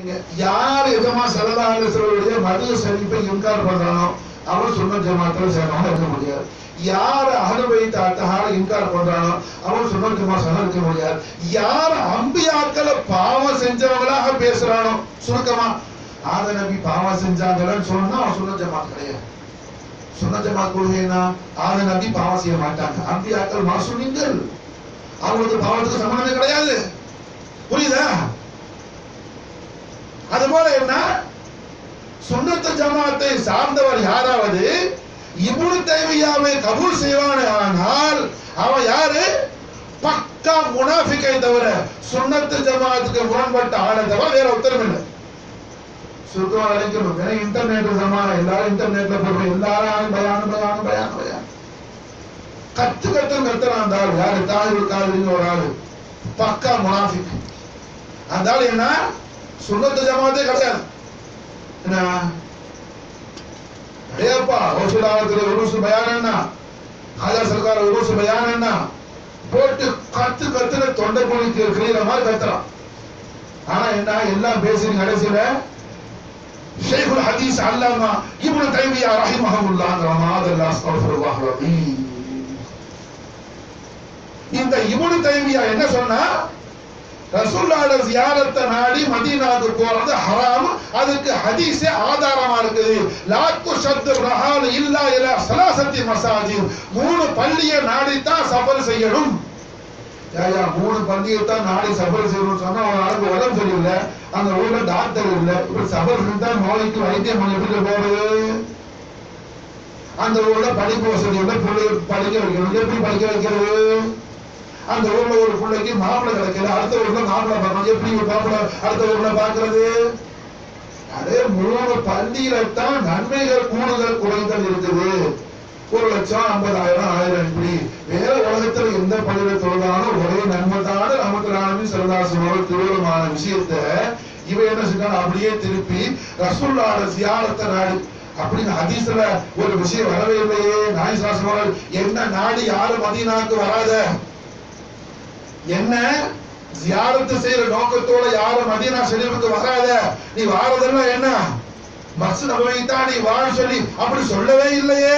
நீங்க யார் எஜமா சரதாலேஸ்வருடைய மது ஷரீஃபை இன்கார் பண்றானோ அவன் சுன்ன ஜமாத்துல சேரவங்க இருக்க முடியாது யார் அகலவைத்த அத்தஹார இன்கார் பண்றானோ அவன் சுன்ன ஜமா சன இருக்க முடியாது யார் அம்பியாக்களை பாவம் செஞ்சவங்களாக பேசுறானோ சுருக்கமா ஆத நபி பாவம் செஞ்சாங்கன்னு சொன்னா அவன் சுன்ன ஜமாத் கிடையாது சுன்ன ஜமாத் கொள்கைனா ஆத நபி பாவம் செய்ய மாட்டாங்க அம்பியாக்கள் மாசுனிங்கள் அவங்களுக்கு பாவத்துக்கு சம்பந்தமே கிடையாது புரியுதா அதுபோல என்ன சுன்னத்து ஜமாத்தை சார்ந்தவர் யாராவது இப்னு தைமியாவை கபூல் செய்வானே ஆனால் அவன் யாரு பக்கா முனாஃபிக்கை தவிர சுன்னத்து ஜமாத்துக்கு முரண்பட்ட ஆளை தவிர வேற உத்தரவு இல்லை சுத்தமா நினைக்கணும் ஏன்னா இன்டர்நெட் ஜமானா எல்லாரும் இன்டர்நெட்ல போடுறோம் எல்லாரும் பயானம் பயானம் பயானம் பயானம் கத்து கத்து கத்துறான் அந்த ஆள் யாரு தாயூர் காதலின்னு ஒரு ஆளு பக்கா முனாஃபிக் அந்த ஆள் என்ன சுன்னத்து ஜமாத்தே கிடையாது என்ன அடையப்பா ரசூலாவத்துல உருசு பயான் என்ன ஹாஜா சர்க்கார் உருசு பயான் என்ன போட்டு கத்து கத்துன தொண்டை பொழி கிளியிற மாதிரி கத்துறான் ஆனா என்ன எல்லாம் பேசி கடைசியில ஷேகுல் ஹதீஸ் அல்லாமா இப்னு தைமியா ரஹிமஹுல்லாஹ் ரமாதல்லா அஸ்தக்ஃபிருல்லாஹ் ரஹீம் இந்த இப்னு தைமியா என்ன சொன்னா ரசூல்லாட ஜியாரத்தை நாடி மதீனாவுக்கு போறது ஹராம் அதுக்கு ஹதீஸே ஆதாரமா இருக்குது லாத்து ஷத்து ரஹால் இல்லா இலா சலாசத்தி மசாஜித் மூணு பள்ளியை நாடித்தான் சஃபர் செய்யணும் ஏயா மூணு பள்ளியை தான் நாடி சஃபர் செய்யணும்னு சொன்னா ஒரு ஆளுக்கு உடம்பு சரியில்லை அந்த ஊர்ல டாக்டர் இல்லை இப்படி சஃபர் செஞ்சா நோய்க்கு வைத்தியம் பண்ணி எப்படி போறது அந்த ஊர்ல படிப்பு வசதி இல்லை பிள்ளை படிக்க வைக்கணும் எப்படி படிக்க வைக்கிறது அந்த ஊர்ல ஒரு பிள்ளைக்கு மாப்பிள்ளை கிடைக்கல அடுத்த ஊர்ல மாப்பிள்ளை பார்க்கணும் எப்படி ஒரு மாப்பிள்ளை அடுத்த ஊர்ல பாக்குறது அதே மூணு பள்ளியில தான் நன்மைகள் கூடுதல் குறைதல் இருக்குது ஒரு லட்சம் ஐம்பதாயிரம் ஆயிரம் இப்படி வேற உலகத்துல எந்த பள்ளியில தொழுதாலும் ஒரே நன்மை தான் நமக்கு சிறதாசனோட திருவிழமான விஷயத்த இவன் என்ன செஞ்சான் அப்படியே திருப்பி ரசூல்லாட சியாரத்தை நாடி அப்படின்னு ஹதீஸ்ல ஒரு விஷயம் வரவே இல்லையே நாய் சாசனோட என்ன நாடி யாரும் மதீனாக்கு வராத என்ன ஜியாரத்து செய்யற நோக்கத்தோட யாரும் மதீனா ஷெரீஃபுக்கு வராத நீ வாரதெல்லாம் என்ன மஸ்ஜித் நபவி தான் நீ வாழ சொல்லி அப்படி சொல்லவே இல்லையே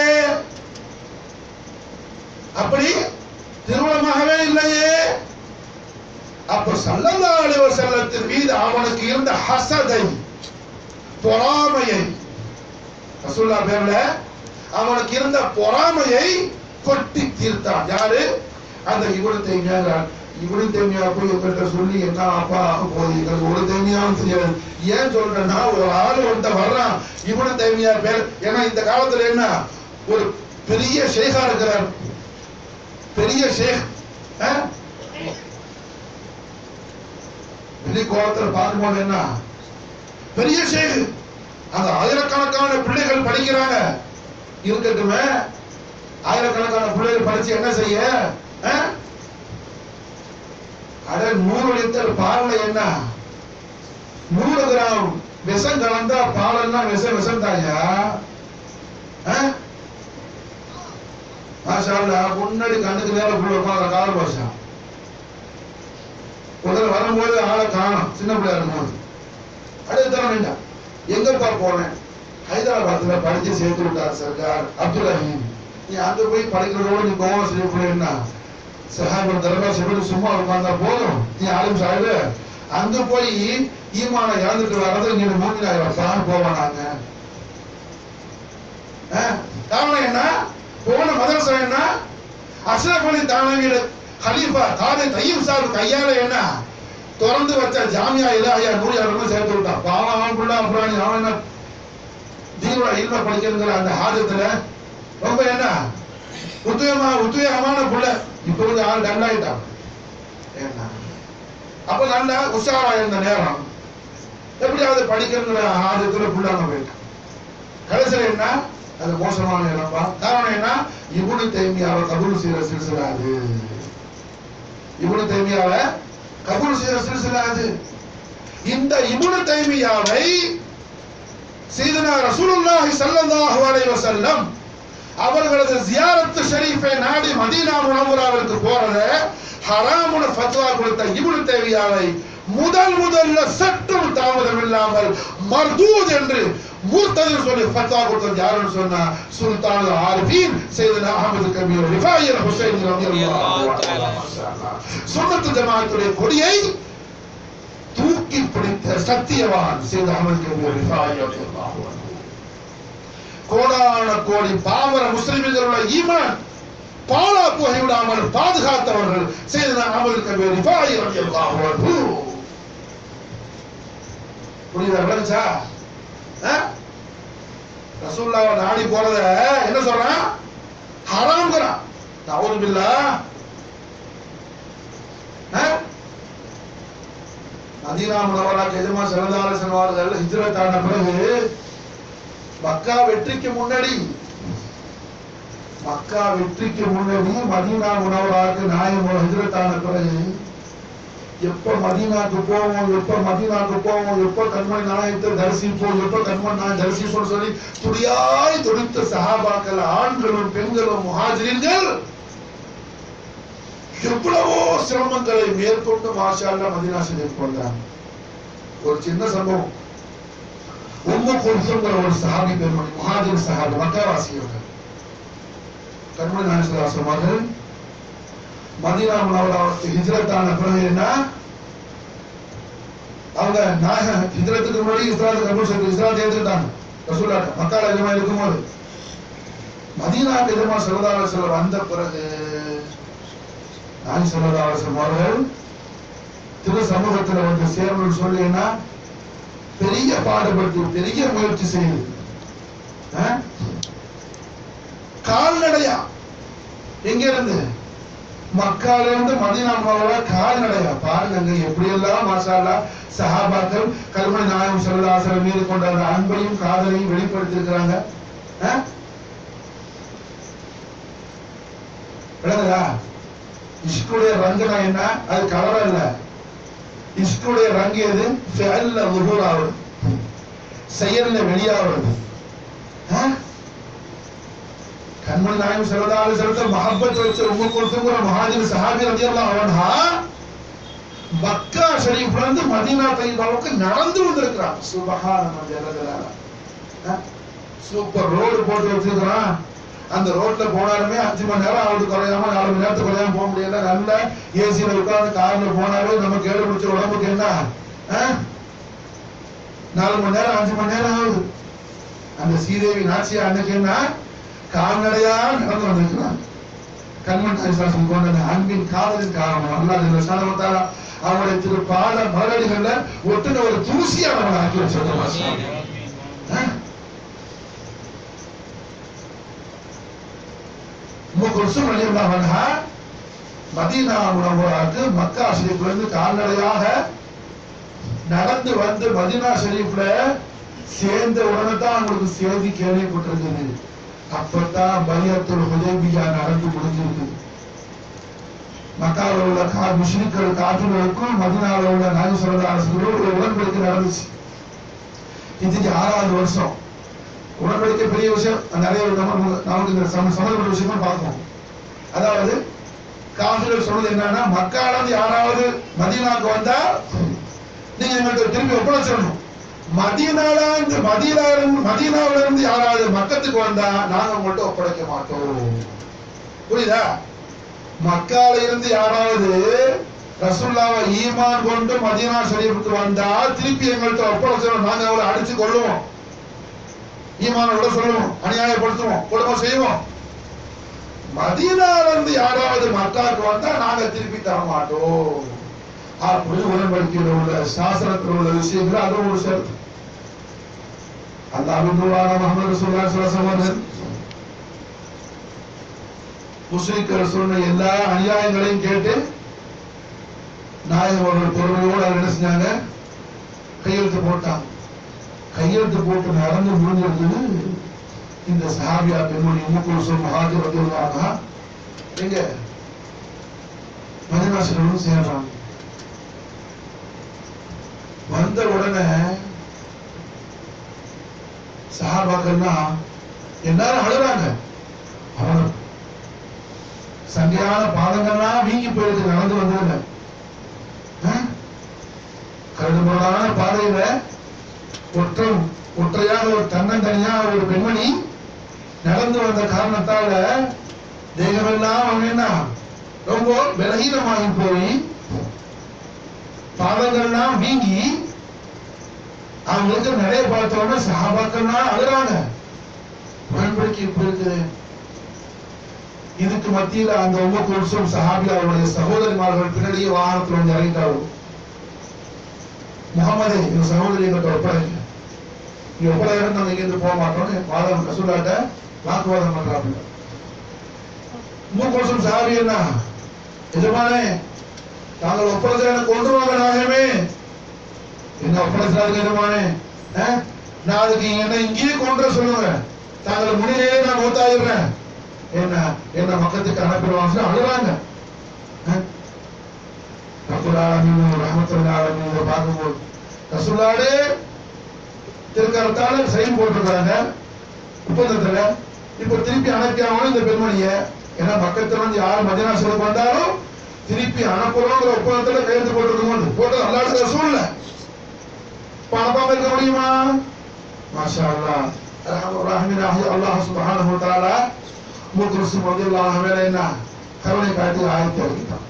அப்படி திருமணமாகவே இல்லையே அப்ப சல்லல்லாஹு அலைஹி வஸல்லத்தின் மீது அவனுக்கு இருந்த ஹசதை பொறாமையை ரசூல்லா பேர்ல அவனுக்கு இருந்த பொறாமையை கொட்டி தீர்த்தான் யாரு அந்த இவனு தேமியா இவனு தேமியா போய் எங்கிட்ட சொல்லி என்ன அப்பா ஆக போகுது எங்களுக்கு ஒரு தேமியாவும் தெரியாது ஏன் சொல்றேன்னா ஒரு ஆளு ஒருத்த வர்றான் இவனு தேமியா பேர் ஏன்னா இந்த காலத்துல என்ன ஒரு பெரிய ஷேகா இருக்கிறார் பெரிய ஷேக் ஆ? வெளி கோலத்துல பார்க்கும்போது என்ன பெரிய ஷேக் அந்த ஆயிரக்கணக்கான பிள்ளைகள் படிக்கிறாங்க இருக்கட்டுமே ஆயிரக்கணக்கான பிள்ளைகள் படிச்சு என்ன செய்ய ஆ? அட நூறு லிட்டர் பால்ல என்ன நூறு கிராம் விஷம் கலந்தா பாலெல்லாம் விஷம் விஷம் தாயா மாஷா அல்லாஹ், முன்னாடி கண்ணுக்கு நேரம் புள்ள உட்கார கால பாஷா முதல்ல வரும்போது ஆளை காணும் சின்ன பிள்ளையா இருக்கும்போது அடுத்து தர வேண்டாம் எங்கப்பா போனேன் ஹைதராபாத்ல படிச்சு சேர்த்து விட்டார் சர்க்கார் அப்துல் ரஹீம் நீ அங்க போய் படிக்கிறதோட நீ கோவம் செய்ய போறேன்னா சஹாபர் தர்பார் செபடி சும்மா உட்கார்ந்தா போதும் நீ ஆளும் சாஹிபு அங்க போய் ஈமான இழந்துட்டு வர்றது இங்க மூமினாயிரம் தான் போவானாங்க அஹ், காரணம் என்ன போன மதரசா என்ன அஷ்ரப் அலி தானவியோட ஹலீஃபா காதை தையும் சார் கையால என்ன திறந்து வச்ச ஜாமியா இலாஹியா நூறியாளர்களும் சேர்த்து விட்டான் பாவம் அவன் புள்ள அப்புறம் அவன் என்ன தீனோட இல்ம படிக்கிறதுங்கிற அந்த ஆதத்துல ரொம்ப என்ன உத்துவமா உத்துவகமான புள்ள இப்ப வந்து ஆள் டல்லாயிட்டான் என்ன அப்ப நல்ல உஷாரா இருந்த நேரம் எப்படியாவது படிக்கிறங்கிற ஆதத்துல புள்ளாம போயிட்டான் கடைசியில என்ன அது மோசமான நேரம்பா காரணம் என்ன இவனு தைமியாவை கபூல் செய்யற சிறுசிலா அது இவனு தைமியாவை கபூல் செய்யற சிறுசிலா அது இந்த இபுனு தைமியாவை சீதனா ரசூலுல்லாஹி ஸல்லல்லாஹு அலைஹி வஸல்லம் அவர்களது ஜியாரத்து ஷரீஃபை நாடி மதீனா முனவராவிற்கு போறத ஹராமுன ஃபத்வா கொடுத்த இப்னு தைமியாவை முதல் முதல்ல சற்றும் தாமதம் இல்லாமல் மர்தூத் என்று மூர்த்ததில் சொல்லி ஃபத்வா கொடுத்தது யாருன்னு சொன்னா சுல்தான் ஆரிஃபீன் சையதுனா அஹமது கபீர் ரிஃபாயி ஹுசைன் ரலியல்லாஹு அன்ஹு சுன்னத்து ஜமாஅத்துடைய கொடியை தூக்கி பிடித்த சத்தியவான் சையது அஹமது கபீர் ரிஃபாயி ரலியல்லாஹு அன்ஹு கோடான கோடி பாமர முஸ்லிம்களுடைய ஈமான் பாலா போகை விடாமல் பாதுகாத்தவர்கள் செய்தன அமல் கபீர் ரிஃபாயி ரலியல்லாஹு அன்ஹு புரியுதா விளங்குச்சா ரசூல்லாவை நாடி போறத என்ன சொல்றான் ஹராம்ங்கிறான் நவுது பில்லா மதீனா முனவராக்கு எஜமா சிறந்தார செல்வார்கள் ஹிஜ்ரத் ஆன பிறகு மக்கா வெற்றிக்கு முன்னாடி மக்கா வெற்றிக்கு முன்னாடி மதீனா முனவராக்கு நாயகம் ஹிஜ்ரத் ஆன பிறகு எப்ப மதீனாக்கு போவோம் எப்ப மதீனாக்கு போவோம் எப்ப கண்மணி நாயகத்தை தரிசிப்போம் எப்ப கண்மணி நாயகம் தரிசிப்போம் சொல்லி துடியாய் துடித்த சஹாபாக்கள் ஆண்களும் பெண்களும் முஹாஜிரின்கள் எவ்வளவோ சிரமங்களை மேற்கொண்டு மாஷால்லா மதீனா ஷரீஃப் போன்றாங்க ஒரு சின்ன சம்பவம் உம்மு குல்சுங்கிற ஒரு சஹாபி பெண்மணி முஹாஜிர் சஹாபி மக்காவாசியவர்கள் கண்மணி நாயகம் சொன்னார்கள் மதீனா முனவராவுக்கு ஹிஜ்ரத்தான பிறகு என்ன அவங்க நாயக ஹிஜ்ரத்துக்கு முன்னாடி இஸ்லாத்துக்கு கபூல் செய்து இஸ்லாத்தை ஏற்றுக்கிட்டாங்க ரசூலாட்ட மக்கால எஜமா இருக்கும்போது மதீனாக்கு எஜமா சல்லல்லாஹு சிலர் வந்த பிறகு நாய் சல்லல்லாஹு அலைஹி அவர்கள் திரு சமூகத்துல வந்து சேரணும்னு சொல்லி என்ன பெரிய பாடுபட்டு பெரிய முயற்சி செய்து ஆ? கால்நடையா எங்க இருந்து மக்கால இருந்து மதீனா முனவரா கால்நடையா பாருங்க அங்க எப்படி எல்லாம் மாஷால்லா சஹாபாக்கள் கல்மணி நாயகம் ஸல்லல்லாஹு மீது கொண்ட அந்த அன்பையும் காதலையும் வெளிப்படுத்தி இருக்கிறாங்க விளங்குதா இஷ்குடைய ரங்குனா என்ன அது கலர் அல்ல இஷ்குடைய ரங்கு எது ஃபெல்ல உருவாவது செயல்ல வெளியாவது ஆ? கண்மணி நாயகம் ஸல்லல்லாஹு அலைஹி வஸல்லம் மஹப்பத் வச்ச உம்மு குல்சும்ங்கற முஹாஜிர் சஹாபி ரலியல்லாஹு அன்ஹா மக்கா ஷரீஃப்ல இருந்து மதீனா தய்யிபாவுக்கு நடந்து வந்திருக்கிறான் சுபஹானல்லாஹ் ஜல்ல ஜலாலா சூப்பர் ரோடு போட்டு வச்சிருக்கிறான் அந்த ரோட்ல போனாலுமே அஞ்சு மணி நேரம் ஆகுது குறையாம நாலு மணி நேரத்துக்கு குறையாம போக முடியல நல்ல ஏசியில உட்கார்ந்து கார்ல போனாலே நமக்கு ஏழு பிடிச்ச உடம்புக்கு என்ன ஆ? நாலு மணி நேரம் அஞ்சு மணி நேரம் ஆகுது அந்த சீதேவி நாச்சியா அன்னைக்கு என்ன கால்நடையா நடந்து வந்திருக்கிறான் கண்மன் சாசனம் கொண்ட அந்த அன்பின் காதலின் காரணம் அல்லாஹ் இந்த சனவத்தால அவனுடைய திரு பாத மலடிகள்ல ஒட்டுன ஒரு தூசியா அவனை ஆக்கி வச்சிருக்கான் முகுல்சும் ரலியல்லாஹு அன்ஹா மதீனா முனவராக்கு மக்கா ஷரீஃப்ல இருந்து கால்நடையாக நடந்து வந்து மதீனா ஷரீஃப்ல சேர்ந்த உடனே தான் அவங்களுக்கு செய்தி கேள்விப்பட்டிருக்குது அப்பதான் பையத்துல் ஹுதைபியா நடந்து முடிஞ்சிருக்கு மக்காவில் உள்ள கா முஸ்லிம்கள் காற்றுகளுக்கும் மதினாவில் உள்ள நாயகம் சொல்லா அரசுகளோடு ஒரு உடன்படிக்கை நடந்துச்சு இதுக்கு ஆறாவது வருஷம் உடன்படிக்கை பெரிய விஷயம் நிறைய நம்ம- நமக்கு இந்த சம சம்மந்தப்பட்ட விஷயமா பார்ப்போம் அதாவது காஃபிர்கள் சொன்னது என்னன்னா மக்கால இருந்து யாராவது மதீனாக்கு வந்தா நீங்க எங்கள்கிட்ட திரும்பி ஒப்படைச்சிடணும் மதீனால இருந்து மதீனா இருந்து மதீனாவில இருந்து யாராவது மக்கத்துக்கு வந்தா நாங்க உங்கள்கிட்ட ஒப்படைக்க மாட்டோம் புரியுதா மக்கால இருந்து யாராவது ரசூல்லாவை ஈமான் கொண்டு மதீனா ஷரீஃபுக்கு வந்தா திருப்பி எங்கள்கிட்ட ஒப்படைச்சிடணும் நாங்க அவரை அடிச்சு கொள்ளுவோம் ஈமானோட சொல்லுவோம் அநியாயப்படுத்துவோம் கொடுமை செய்வோம் மதீனால இருந்து யாராவது மக்காவுக்கு வந்தா நாங்க திருப்பி தர மாட்டோம் அப்படின்னு உடன்படிக்கையில் உள்ள சாசனத்தில் உள்ள விஷயங்கள் அது ஒரு சேர்த்து அல்லாஹ்வின் தூதரான முஹம்மது ரசூலுல்லாஹி ஸல்லல்லாஹு அலைஹி வஸல்லம் முஸ்லிம்கள் சொன்ன எல்லா அநியாயங்களையும் கேட்டு நாயகம் அவர்கள் பொறுமையோடு அதை என்ன செஞ்சாங்க கையெழுத்து போட்டாங்க கையெழுத்து போட்டு நடந்து முடிஞ்சிருக்குது இந்த சஹாபியா பெண்மணி உம்முக்குல்சும் மஹாஜர் ரலியல்லாஹு எங்க மதினாசிரோடு சேர்றாங்க வந்த உடனே சஹாபாக்கள்லாம் எல்லாரும் அழுறாங்க அவங்க சங்கையான பாதங்கள்லாம் வீங்கி போயிருக்கு நடந்து வந்ததுல ஆ? கடுமையான பாதையில ஒற்றம் ஒற்றையாக ஒரு தன்னந்தனியா ஒரு பெண்மணி நடந்து வந்த காரணத்தால தேகமெல்லாம் அவங்க என்ன ரொம்ப பலகீனமாகி போய் பாதங்கள்லாம் வீங்கி அவங்களுக்கு நிறைய பார்த்த உடனே சகாபாக்கள்லாம் அழுறாங்க உடன்படிக்கை இப்படி இருக்குது இதுக்கு மத்தியில அந்த உம்ம குல்சும் சஹாபி அவருடைய சகோதரிமார்கள் பின்னாடியே வாகனத்துல வந்து இறங்கிட்டாரு முகமது எங்க சகோதரி எங்கிட்ட ஒப்படைங்க நீ ஒப்படைக்கிறது நாங்க இங்கிருந்து போக மாட்டோம்னு வாதம் ரசூலாட்ட வாக்குவாதம் பண்றாங்க உம்ம குல்சும் சஹாபி என்ன எஜமானே தாங்கள் ஒப்படைச்ச எனக்கு கொண்டுருவாங்க நாகமே என்ன ஒப்படைச்சாரு எஜமானே அஹ்? நான் அதுக்கு என்ன இங்கேயே கொண்டு சொல்லுங்க தாங்கள் முன்னிலேயே நான் மூத்தாயிடுறேன் என்ன என்ன மக்கத்துக்கு அனுப்பிடுவாங்க அழுறாங்க அஹ்? ரப்புல் ஆலமீன் ரஹ்மத்துல் ஆலமீன் இதை பார்க்கும்போது ரசூலாடு திருக்கரத்தால சைன் போட்டிருக்காங்க ஒப்பந்தத்துல இப்ப திருப்பி அனுப்பியாகணும் இந்த பெண்மணிய ஏன்னா பக்கத்துல இருந்து யார் மதினா சொல்ல வந்தாலும் திருப்பி அனுப்புறோங்கிற ஒப்பந்தத்துல கையெழுத்து போட்டிருக்கணும் போட்டது அல்லாத ரசூல்ல இப்ப அனுப்பாம இருக்க முடியுமா மாஷா அல்லாஹ் ரஹ்ம- ரஹ்மீனாகி அல்லாஹ் சுப்ஹானஹு வ தஆலா முக்ரிசும் ரலியல்லாஹு அன்ஹு என்ன கருணை காட்டி ஆயத்தை அறிவித்தான்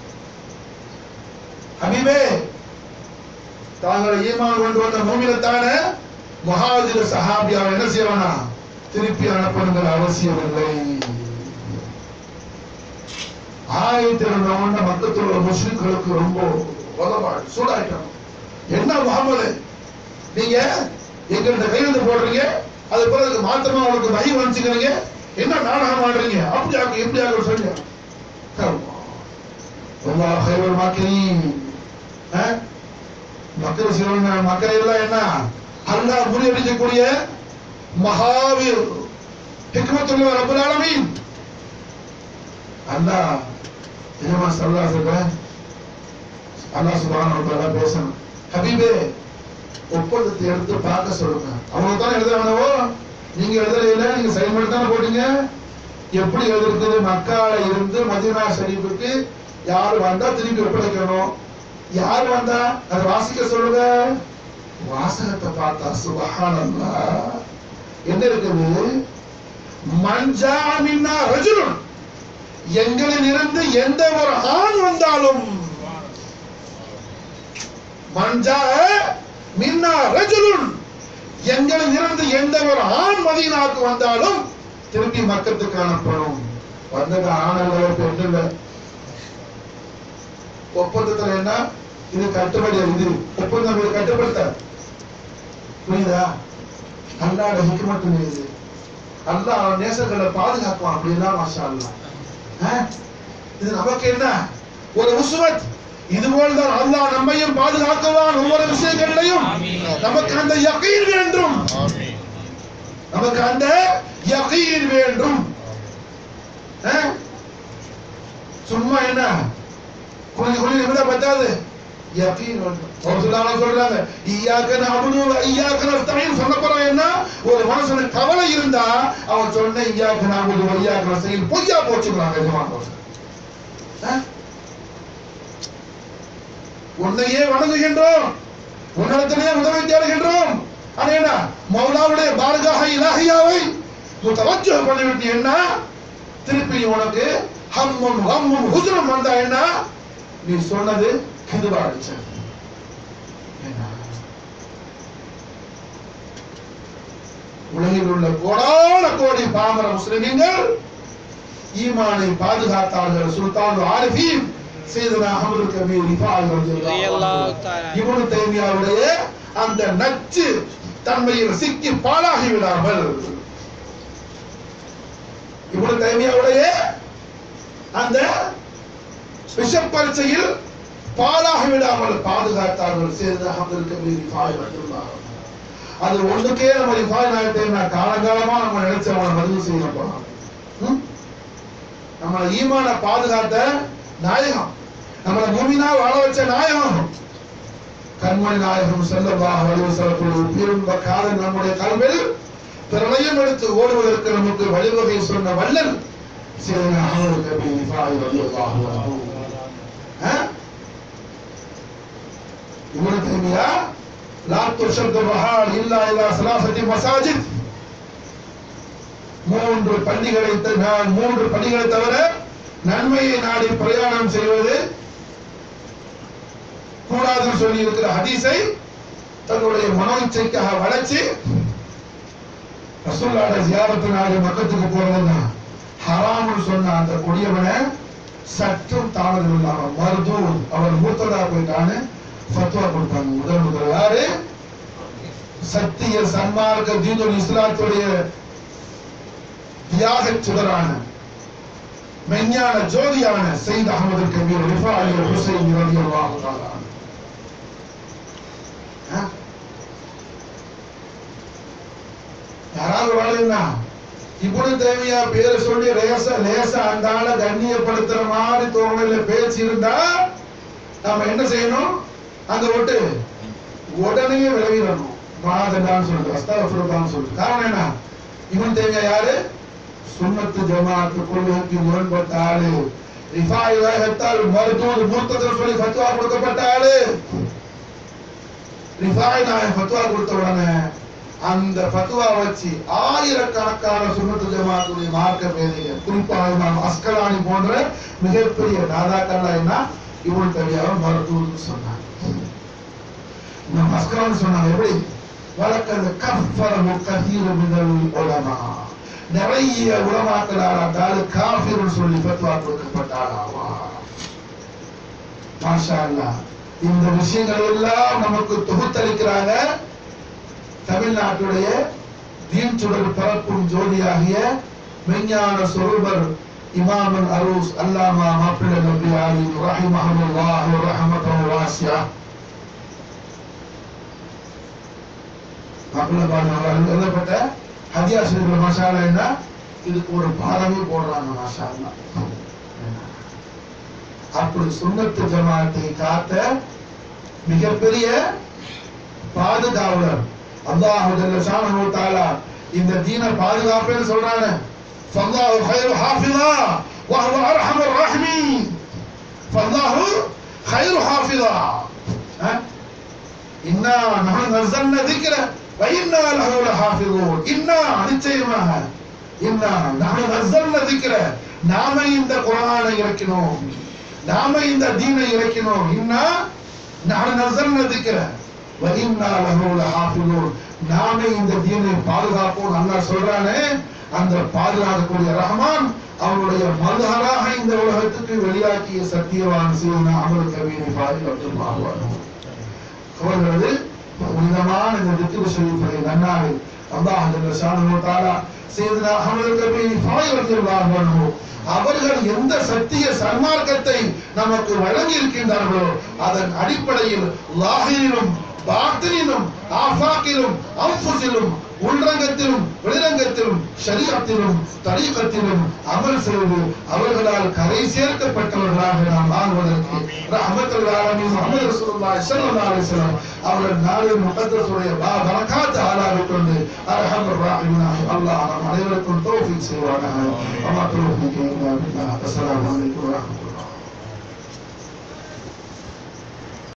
ஹபீபே தாங்கள் ஈமான் கொண்டு வந்த மூமினத்தான மகாஜிர சஹாபியாவை என்ன செய்வானா திருப்பி அனுப்பணுங்கிற அவசியம் இல்லை ஆயத்தில் இருந்தவன மக்கத்தில் உள்ள முஸ்லிம்களுக்கு ரொம்ப உதவாடு சூடாயிட்டணும் என்ன முகமது நீங்க எங்கள்கிட்ட கையெழுத்து போடுறீங்க அது பிறகு மாத்திரமா உங்களுக்கு வகை வந்துச்சுக்கிறீங்க என்ன நாடகம் ஆடுறீங்க அப்படி ஆகும் எப்படி ஆகும் சொல்லுங்க அல்லாஹ் ஹைவர் மாக்கிரீன் மக்கள் சிவன் மக்கள் எல்லாம் என்ன அல்லாஹ் முறியடிக்கக்கூடிய மகாவீர் ஹிக்மத்துள்ள ரப்பல் ஆலமீன் அல்லாஹ் என்னமா சொல்லா சொல்ற அல்லாஹ் சுப்ஹானஹு வ தஆலா பேசணும் ஹபீபே ஒப்பந்தத்தை எடுத்து பார்க்க சொல்லுங்க அவங்க தான் எழுத வேணவோ நீங்க எழுதல நீங்க சைன் பண்ணி தானே போட்டீங்க எப்படி எழுதுறது மக்கால இருந்து மதீனா ஷரீஃபுக்கு யார் வந்தா திருப்பி ஒப்படைக்கணும் யார் வந்தா அதை வாசிக்க சொல்லுங்க வாசகத்தை பார்த்தா சுபஹானல்லாஹ் என்ன இருக்குது மஞ்சா மின்னா ரஜுலுன் எங்களில் இருந்து எந்த ஒரு ஆண் வந்தாலும் மஞ்சா மின்னா ரஜுலுன் எங்களில் இருந்து எந்த ஒரு ஆண் மதீனாவுக்கு வந்தாலும் திருப்பி மக்கத்துக்கு அனுப்பணும் வந்தது ஆண் அல்ல பெண் இல்ல ஒப்பந்தத்துல என்ன இது கட்டுப்படி இது ஒப்பந்தம் இது கட்டுப்படுத்த புரியுதா அல்லாட ஹிக்மத்து இது அல்லாஹ் அவன் நேசர்களை பாதுகாப்பான் அப்படின்னா மாஷா அல்லாஹ் ஆ? இது நமக்கு என்ன ஒரு உஸ்வத் இது போல்தான் அல்லாஹ் நம்மையும் பாதுகாக்குவான் ஒவ்வொரு விஷயங்களிலையும் நமக்கு அந்த யகீன் வேண்டும் நமக்கு அந்த யகீன் வேண்டும் ஆ? சும்மா என்ன கொஞ்சம் கொஞ்சம் நிமிடம் பத்தாது யகீன் வேண்டும் ஒரு சிலர் சொல்றாங்க ஈயாக்க நஅபுது வ ஈயாக்க நஸ்தஈன் சொல்ல போறான் என்ன ஒரு மனுஷனுக்கு கவலை இருந்தா அவன் சொன்ன ஈயாக்க நஅபுது வ ஈயாக்க நஸ்தஈன் பொய்யா போச்சுக்கிறாங்க எஜமான் ஆ? உன்னையே வணங்குகின்றோம் உன்னிடத்திலே உதவி தேடுகின்றோம் ஆனா என்ன மௌலாவுடைய பாரகாக இலாஹியாவை முத்தவஜ்ஜஹ் பண்ணிவிட்டு என்ன திருப்பி உனக்கு ஹம்மும் ஹம்மும் ஹுஸ்னும் வந்தா என்ன நீ சொன்னது கிதுபா அடிச்ச என்ன? உலகில் உள்ள கோடான கோடி பாமர முஸ்லிம்கள் ஈமானை பாதுகாத்தார்கள் சுல்தான் ஆரிஃபீன் சையதுனா அஹ்மது கபீர் ரிஃபாய் ரலியல்லாஹு அன்ஹு. இப்னு தைமியாவுடைய அந்த நச்சு தன்மையில் சிக்கி பாழாகி விடாமல் இப்னு தைமியாவுடைய அந்த விஷப்பரீட்சையில் பாழாகி விடாமல் பாதுகாத்தார்கள் சையதுனா அஹ்மது கபீர் ரிஃபாய் ரலியல்லாஹு அன்ஹு. அது ஒண்ணுக்கே நம்ம ரிஃபாய் நாயத்தை நான் காலங்காலமா நம்ம நினைச்சு அவனை பதிவு செய்ய போறோம் ம்? நம்ம ஈமான பாதுகாத்த நாயகம் நம்மளை மூமினா வாழ வச்ச நாயகம் கண்மணி நாயகம் செல்லல்லாஹு அலைஹி வஸல்லம் உயிரின்ப காதல் நம்முடைய கல்வில் பிரளயம் எடுத்து ஓடுவதற்கு நமக்கு வழிவகை சொன்ன வல்லல் சீதனா அஹ்மது கபீர் ரிஃபாய் ரலியல்லாஹு அன்ஹு ஆ? இப்னு தைமியா லா துஷத்து ரஹால் இல்லா இலா ஸலாசத்தி மசாஜித் மூன்று பள்ளிகளை த- நான் மூன்று பள்ளிகளை தவிர நன்மையை நாடி பிரயாணம் செய்வது கூடாதுன்னு சொல்லி இருக்கிற ஹதீஸை தன்னுடைய மனோ இச்சைக்காக வளைச்சு ரசூல்லாட ஜியாரத்து நாடு மக்கத்துக்கு போறதுன்னா ஹராம்னு சொன்ன அந்த கொடியவனை சற்றும் தாமதம் இல்லாம மருது அவர் மூத்ததா போயிட்டான்னு ஃபத்வா கொடுத்தாங்க முதல் முதல் யாரு சத்திய சன்மார்க்க தீனுல் இஸ்லாத்துடைய தியாக சுடரான மெஞ்ஞான ஜோதியான சையத் அகமது கபீர் ரிஃபாயி ஹுசைன் ரலியல்லாஹு தஆலா அன்ஹு. ஆ? யாராவது வாழ்ந்தா இப்படி தேவையா பேரை சொல்லி லேசா லேசா அந்த ஆளை கண்ணியப்படுத்துற மாதிரி தோணல பேச்சு இருந்தா நாம என்ன செய்யணும் அங்க விட்டு உடனே விளைவிடணும் மாதண்டான்னு சொல்லிட்டு அஸ்தாஃபிருல்லான்னு சொல்லிட்டு காரணம் என்ன இவன் தேவையா யாரு சுன்னத்து ஜமாத்து கொள்கைக்கு முரண்பட்ட ஆளு ரிஃபாய் வேகத்தால் மருத்துவ மூர்த்தத்தில் சொல்லி ஃபத்வா கொடுக்கப்பட்ட ஆளு ரிஃபாய் நாயன் ஃபத்வா கொடுத்த உடனே அந்த ஃபத்வா வச்சு ஆயிரக்கணக்கான சுன்னத்து ஜமாத்துடைய மார்க்க பேதைகள் குறிப்பாக இமாம் அஸ்கலானி போன்ற மிகப்பெரிய நாதாக்கள் என்ன இவன் தெரியாம மருத்துவம்னு சொன்னாங்க இமாம் அஸ்கலானி சொன்னாங்க எப்படி வழக்கது கஃபர முக்கதீரு மினல் உலமா நிறைய உலமாக்களால் அந்த ஆளு காஃபிர்னு சொல்லி ஃபத்வா கொடுக்கப்பட்டாளாவா மாஷா அல்லாஹ் இந்த விஷயங்கள் எல்லாம் நமக்கு தொகுத்தளிக்கிறாங்க தமிழ்நாட்டுடைய தீன் சுடர் பரப்பும் ஜோதியாகிய மெஞ்ஞான சொரூபர் இமாமுல் அரூஸ் அல்லாமா மாப்பிள்ள நபி அலி ரஹிமஹமுல்லாஹ் ரஹமத்தன் வாசியா மாப்பிள்ள பாடு அவர்கள் எழுதப்பட்ட ஹதியா ஷரீஃப்ல மசாலா என்ன இதுக்கு ஒரு பாடமே போடுறாங்க மாஷா அல்லாஹ் அப்படி சுன்னத்து ஜமாத்தை காத்த மிகப்பெரிய பாதுகாவலர் அல்லாஹ் ஜல்ல ஷானஹு தஆலா இந்த தீன பாதுகாப்பேன்னு சொல்றானே ஃபல்லாஹு கைரு ஹாஃபிதா வஹுவ அர்ஹமர் ராஹிமீன் ஃபல்லாஹு கைரு ஹாஃபிதா அஹ்? இன்னா நஹனு நஸல்னா திக்ர வ இன்னா லஹு லஹாஃபிதூன் இன்னா நிச்சயமாக இன்னா நஹனு நஸல்னா திக்ர நாம இந்த குர்ஆனை இறக்கினோம் நாம இந்த தீனை இறக்கினோம் இன்னா நஹனு நஸல்னா திக்ர வ இன்னா லஹு லஹாஃபிதூன் நாமே இந்த தீனை பாதுகாப்போம் அல்லாஹ் சொல்றானே அந்த பாதுகாக்கக்கூடிய ரஹ்மான் அவருடைய மதுஹராக இந்த உலகத்துக்கு வெளியாக்கிய சத்தியவான் சீனா அமல் கபீரை பாதுகாத்து அவர்களது புனிதமான இந்த திக்கு ஷரீஃபை நன்னாவை அல்லாஹ் ஜல்ல ஷானஹு தஆலா சையதுனா அஹ்மது கபீர் ஃபாயில் ரலியல்லாஹு அன்ஹு அவர்கள் எந்த சத்திய சன்மார்க்கத்தை நமக்கு வழங்கி இருக்கின்றார்களோ அதன் அடிப்படையில் லாஹிரிலும் பாத்தினிலும் ஆஃபாக்கிலும் அம்புசிலும் உள்ரங்கத்திலும் வெளிரங்கத்திலும் ஷரீஅத்திலும் தரீகத்திலும் அமல் செய்து அவர்களால் கரை சேர்க்கப்பட்டவர்களாக நாம் வாழ்வதற்கு ரஹமத்துல் ஆலமீன் முஹம்மது ரசூலுல்லாஹி ஸல்லல்லாஹு அலைஹி வஸல்லம் அவர்கள் நாளை முகத்தத்துடைய பா பரக்காத் ஆளாக கொண்டு அர்ஹமர் ராஹிமீனாக அல்லாஹ் நம் அனைவருக்கும் தௌஃபீக் செய்வானாக அம்மா தௌஃபீக் இல்லா பில்லாஹ் அஸ்ஸலாமு அலைக்கும் வரஹ்மத்துல்லாஹி